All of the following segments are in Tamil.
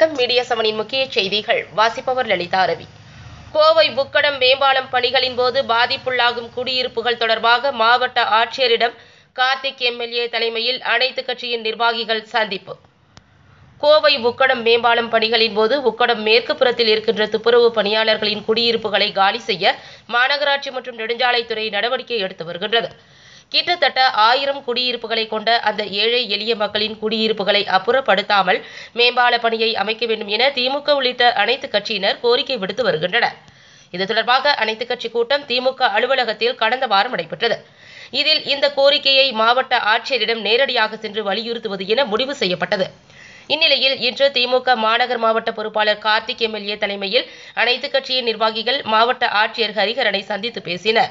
வணக்கம் மீடியா சமனின் முக்கிய செய்திகள் வாசிப்பவர் லலிதா ரவி கோவை புக்கடம் மேம்பாலம் பணிகளின் போது பாதிப்புள்ளாகும் குடியிருப்புகள் தொடர்பாக மாவட்ட ஆட்சியரிடம் கார்த்திக் எம்எல்ஏ தலைமையில் அனைத்து கட்சியின் நிர்வாகிகள் சந்திப்பு கோவை உக்கடம் மேம்பாலம் பணிகளின் போது உக்கடம் மேற்கு புறத்தில் இருக்கின்ற துப்புரவு பணியாளர்களின் குடியிருப்புகளை காலி செய்ய மாநகராட்சி மற்றும் நெடுஞ்சாலைத்துறை நடவடிக்கை எடுத்து வருகின்றது கிட்டத்தட்ட ஆயிரம் குடியிருப்புகளை கொண்ட அந்த ஏழை எளிய மக்களின் குடியிருப்புகளை அப்புறப்படுத்தாமல் மேம்பால பணியை அமைக்க வேண்டும் என திமுக உள்ளிட்ட அனைத்து கட்சியினர் கோரிக்கை விடுத்து வருகின்றனர் இது தொடர்பாக அனைத்து கட்சி கூட்டம் திமுக அலுவலகத்தில் கடந்த வாரம் நடைபெற்றது இதில் இந்த கோரிக்கையை மாவட்ட ஆட்சியரிடம் நேரடியாக சென்று வலியுறுத்துவது என முடிவு செய்யப்பட்டது இந்நிலையில் இன்று திமுக மாநகர் மாவட்ட பொறுப்பாளர் கார்த்திக் எம்எல்ஏ தலைமையில் அனைத்து கட்சியின் நிர்வாகிகள் மாவட்ட ஆட்சியர் ஹரிஹரனை சந்தித்து பேசினர்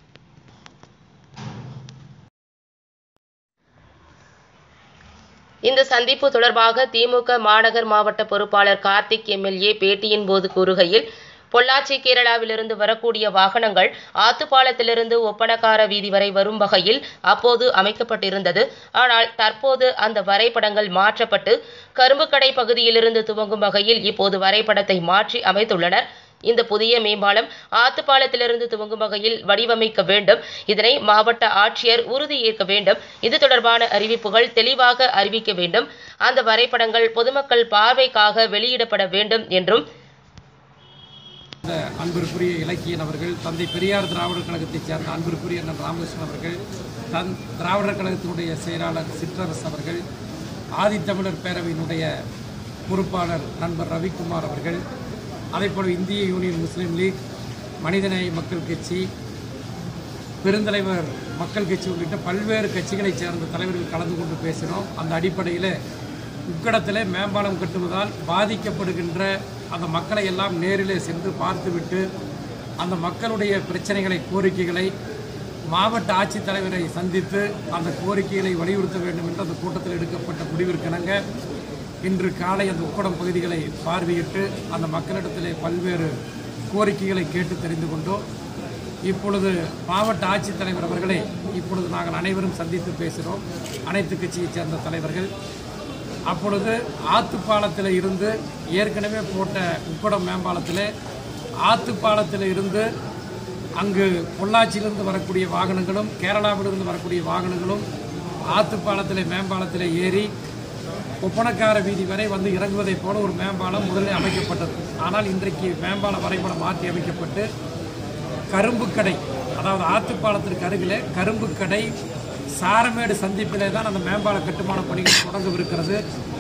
இந்த சந்திப்பு தொடர்பாக திமுக மாநகர் மாவட்ட பொறுப்பாளர் கார்த்திக் எம்எல்ஏ பேட்டியின் போது கூறுகையில் பொள்ளாச்சி கேரளாவிலிருந்து வரக்கூடிய வாகனங்கள் ஆத்துப்பாலத்திலிருந்து ஒப்பனக்கார வீதி வரை வரும் வகையில் அப்போது அமைக்கப்பட்டிருந்தது ஆனால் தற்போது அந்த வரைபடங்கள் மாற்றப்பட்டு கரும்புக்கடை பகுதியிலிருந்து துவங்கும் வகையில் இப்போது வரைபடத்தை மாற்றி அமைத்துள்ளனர் இந்த புதிய மேம்பாலம் ஆத்துப்பாலத்திலிருந்து துவங்கும் வகையில் வடிவமைக்க வேண்டும் இதனை மாவட்ட ஆட்சியர் உறுதியேற்க வேண்டும் இது தொடர்பான அறிவிப்புகள் தெளிவாக அறிவிக்க வேண்டும் அந்த வரைபடங்கள் பொதுமக்கள் பார்வைக்காக வெளியிடப்பட வேண்டும் என்றும் இந்த அன்பிற்குரிய இலக்கியன் அவர்கள் தந்தை பெரியார் திராவிடர் கழகத்தைச் சேர்ந்த அன்பிற்குரிய அண்ணன் ராமகிருஷ்ணன் அவர்கள் தன் திராவிடர் கழகத்தினுடைய செயலாளர் சிற்றரசு அவர்கள் ஆதித்தமிழர் பேரவையினுடைய பொறுப்பாளர் நண்பர் ரவிக்குமார் அவர்கள் அதேபோல் இந்திய யூனியன் முஸ்லீம் லீக் மனிதநேய மக்கள் கட்சி பெருந்தலைவர் மக்கள் கட்சி உள்ளிட்ட பல்வேறு கட்சிகளைச் சேர்ந்த தலைவர்கள் கலந்து கொண்டு பேசினோம் அந்த அடிப்படையில் உக்கடத்தில் மேம்பாலம் கட்டுவதால் பாதிக்கப்படுகின்ற அந்த மக்களை எல்லாம் நேரிலே சென்று பார்த்துவிட்டு அந்த மக்களுடைய பிரச்சனைகளை கோரிக்கைகளை மாவட்ட ஆட்சித்தலைவரை சந்தித்து அந்த கோரிக்கைகளை வலியுறுத்த வேண்டும் என்று அந்த கூட்டத்தில் எடுக்கப்பட்ட முடிவிற்கிணங்க இன்று காலை அந்த உக்கடம் பகுதிகளை பார்வையிட்டு அந்த மக்களிடத்திலே பல்வேறு கோரிக்கைகளை கேட்டு தெரிந்து கொண்டோம் இப்பொழுது மாவட்ட ஆட்சித்தலைவர் அவர்களை இப்பொழுது நாங்கள் அனைவரும் சந்தித்து பேசுகிறோம் அனைத்து கட்சியைச் சேர்ந்த தலைவர்கள் அப்பொழுது ஆத்துப்பாலத்தில் இருந்து ஏற்கனவே போட்ட உக்கடம் மேம்பாலத்தில் ஆத்துப்பாலத்தில் இருந்து அங்கு பொள்ளாச்சியிலிருந்து வரக்கூடிய வாகனங்களும் கேரளாவிலிருந்து வரக்கூடிய வாகனங்களும் ஆத்துப்பாலத்தில் மேம்பாலத்தில் ஏறி ஒப்பனக்கார வீதி வரை வந்து இறங்குவதைப் போல ஒரு மேம்பாலம் முதலில் அமைக்கப்பட்டது ஆனால் இன்றைக்கு மேம்பால வரைபடம் மாற்றி அமைக்கப்பட்டு கரும்புக்கடை அதாவது ஆத்துப்பாலத்திற்கு அருகிலே கரும்புக்கடை சாரமேடு சந்திப்பிலே தான் அந்த மேம்பால கட்டுமான பணிகள் தொடங்கவிருக்கிறது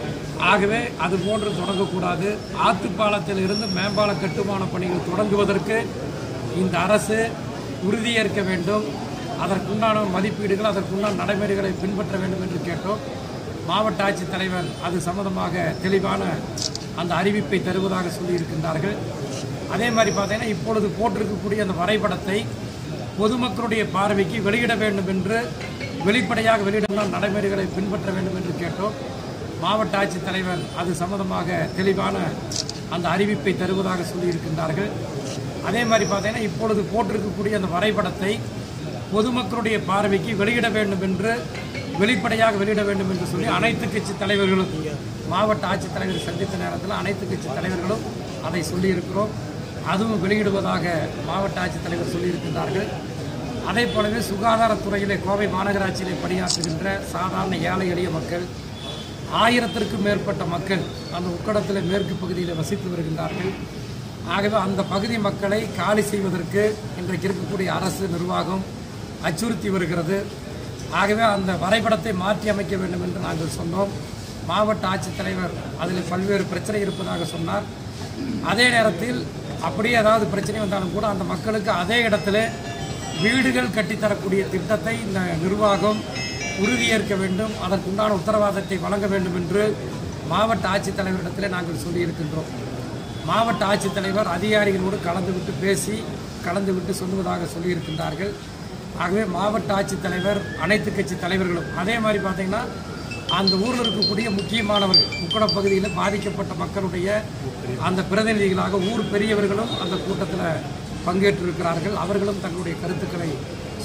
ஆகவே அது போன்று தொடங்கக்கூடாது ஆத்துப்பாலத்தில் இருந்து மேம்பால கட்டுமான பணிகள் தொடங்குவதற்கு இந்த அரசு உறுதியேற்க வேண்டும் அதற்குண்டான மதிப்பீடுகள் அதற்குண்டான நடைமுறைகளை பின்பற்ற வேண்டும் என்று கேட்டோம் மாவட்ட ஆட்சித்தலைவர் அது சம்பந்தமாக தெளிவான அந்த அறிவிப்பை தருவதாக சொல்லியிருக்கின்றார்கள் அதே மாதிரி பார்த்தீங்கன்னா இப்பொழுது போட்டிருக்கக்கூடிய அந்த வரைபடத்தை பொதுமக்களுடைய பார்வைக்கு வெளியிட வேண்டும் என்று வெளிப்படையாக வெளியிடலாம் நடைமுறைகளை பின்பற்ற வேண்டும் என்று கேட்டோம் மாவட்ட ஆட்சித்தலைவர் அது சம்பந்தமாக தெளிவான அந்த அறிவிப்பை தருவதாக சொல்லியிருக்கின்றார்கள் அதே மாதிரி பார்த்தீங்கன்னா இப்பொழுது போட்டிருக்கக்கூடிய அந்த வரைபடத்தை பொதுமக்களுடைய பார்வைக்கு வெளியிட வேண்டும் என்று வெளிப்படையாக வெளியிட வேண்டும் என்று சொல்லி அனைத்து கட்சி தலைவர்களும் மாவட்ட ஆட்சித்தலைவர் சந்தித்த நேரத்தில் அனைத்து கட்சி தலைவர்களும் அதை சொல்லியிருக்கிறோம் அதுவும் வெளியிடுவதாக மாவட்ட ஆட்சித்தலைவர் சொல்லியிருக்கின்றார்கள் அதே போலவே சுகாதாரத்துறையிலே கோவை மாநகராட்சியிலே பணியாற்றுகின்ற சாதாரண ஏழை எளிய மக்கள் ஆயிரத்திற்கும் மேற்பட்ட மக்கள் அந்த உக்கடத்தில் மேற்கு பகுதியில் வசித்து வருகின்றார்கள் ஆகவே அந்த பகுதி மக்களை காலி செய்வதற்கு இன்றைக்கு இருக்கக்கூடிய அரசு நிர்வாகம் அச்சுறுத்தி வருகிறது ஆகவே அந்த வரைபடத்தை மாற்றி அமைக்க வேண்டும் என்று நாங்கள் சொன்னோம் மாவட்ட ஆட்சித்தலைவர் அதில் பல்வேறு பிரச்சனை இருப்பதாக சொன்னார் அதே நேரத்தில் அப்படியே ஏதாவது பிரச்சனை வந்தாலும் கூட அந்த மக்களுக்கு அதே இடத்துல வீடுகள் கட்டித்தரக்கூடிய திட்டத்தை இந்த நிர்வாகம் உறுதியேற்க வேண்டும் அதற்குண்டான உத்தரவாதத்தை வழங்க வேண்டும் என்று மாவட்ட ஆட்சித்தலைவரிடத்திலே நாங்கள் சொல்லியிருக்கின்றோம் மாவட்ட ஆட்சித்தலைவர் அதிகாரிகளோடு கலந்துவிட்டு பேசி கலந்துவிட்டு சொல்லுவதாக சொல்லியிருக்கின்றார்கள் ஆகவே மாவட்ட ஆட்சித்தலைவர் அனைத்து கட்சி தலைவர்களும் அதே மாதிரி பார்த்தீங்கன்னா அந்த ஊரில் இருக்கக்கூடிய முக்கியமானவர்கள் உக்கட பகுதியில் பாதிக்கப்பட்ட மக்களுடைய அந்த பிரதிநிதிகளாக ஊர் பெரியவர்களும் அந்த கூட்டத்தில் பங்கேற்றிருக்கிறார்கள் அவர்களும் தங்களுடைய கருத்துக்களை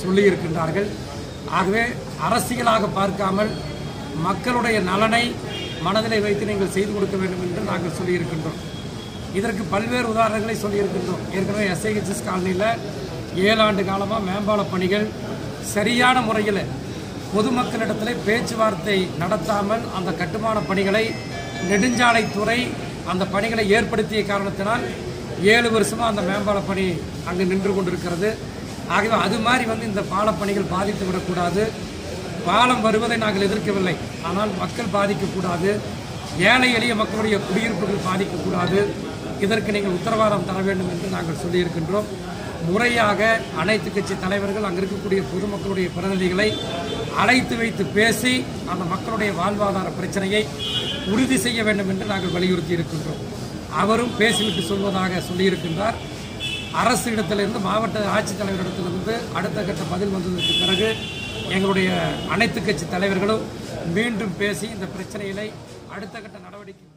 சொல்லியிருக்கின்றார்கள் ஆகவே அரசியலாக பார்க்காமல் மக்களுடைய நலனை மனதிலே வைத்து நீங்கள் செய்து கொடுக்க வேண்டும் என்று நாங்கள் சொல்லியிருக்கின்றோம் இதற்கு பல்வேறு உதாரணங்களை சொல்லியிருக்கின்றோம் ஏற்கனவே எஸ்ஐஹெச்எஸ் காலனியில் ஏழாண்டு காலமாக மேம்பால பணிகள் சரியான முறையில் பொதுமக்களிடத்தில் பேச்சுவார்த்தை நடத்தாமல் அந்த கட்டுமான பணிகளை நெடுஞ்சாலைத்துறை அந்த பணிகளை ஏற்படுத்திய காரணத்தினால் ஏழு வருஷமாக அந்த மேம்பால பணி அங்கு நின்று கொண்டிருக்கிறது ஆகவே அது மாதிரி வந்து இந்த பாலப்பணிகள் பாதித்து விடக்கூடாது பாலம் வருவதை நாங்கள் எதிர்க்கவில்லை ஆனால் மக்கள் பாதிக்கக்கூடாது ஏழை எளிய மக்களுடைய குடியிருப்புகள் பாதிக்கக்கூடாது இதற்கு நீங்கள் உத்தரவாதம் தர வேண்டும் என்று நாங்கள் சொல்லியிருக்கின்றோம் முறையாக அனைத்து கட்சி தலைவர்கள் அங்கே இருக்கக்கூடிய பொதுமக்களுடைய பிரதிநிதிகளை அழைத்து வைத்து பேசி அந்த மக்களுடைய வாழ்வாதார பிரச்சனையை உறுதி செய்ய வேண்டும் என்று நாங்கள் வலியுறுத்தி இருக்கின்றோம் அவரும் பேசிவிட்டு சொல்வதாக சொல்லியிருக்கின்றார் அரசு இடத்திலிருந்து மாவட்ட ஆட்சித்தலைவரிடத்திலிருந்து அடுத்த கட்ட பதில் வந்ததற்கு பிறகு எங்களுடைய அனைத்து கட்சி தலைவர்களும் மீண்டும் பேசி இந்த பிரச்சனைகளை அடுத்த கட்ட நடவடிக்கை